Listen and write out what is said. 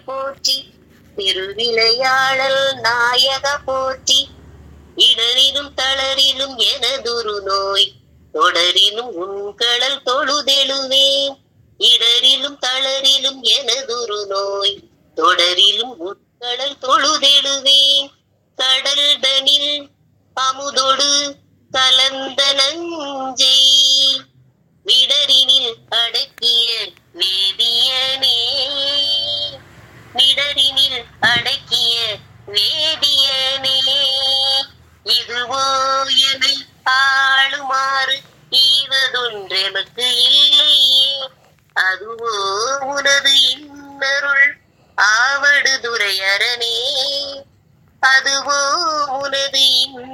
போற்றி திருவிளையாடல் நாயக போற்றி இடரிலும் தளரிலும் எனதுரு நோய் தொடரிலும் உன்கடல் தொழுதெழுவேன் இடரிலும் தளரிலும் எனதுரு நோய் தொடரிலும் உட்கடல் தொழுதெழுவேன் கடல் தனில் அமுதொடு கலந்த நஞ்சை விடரினில் அடக்கிய வேதியனே விடரினில் அடக்கிய வேதியனே இதுவோ எனை ஆளுமாறு ஈவதொன்றெமக்கு இல்லையே அதுவோ உனது இன்னருள் ஆவடு துரையரணே அதுவோ உனது இன்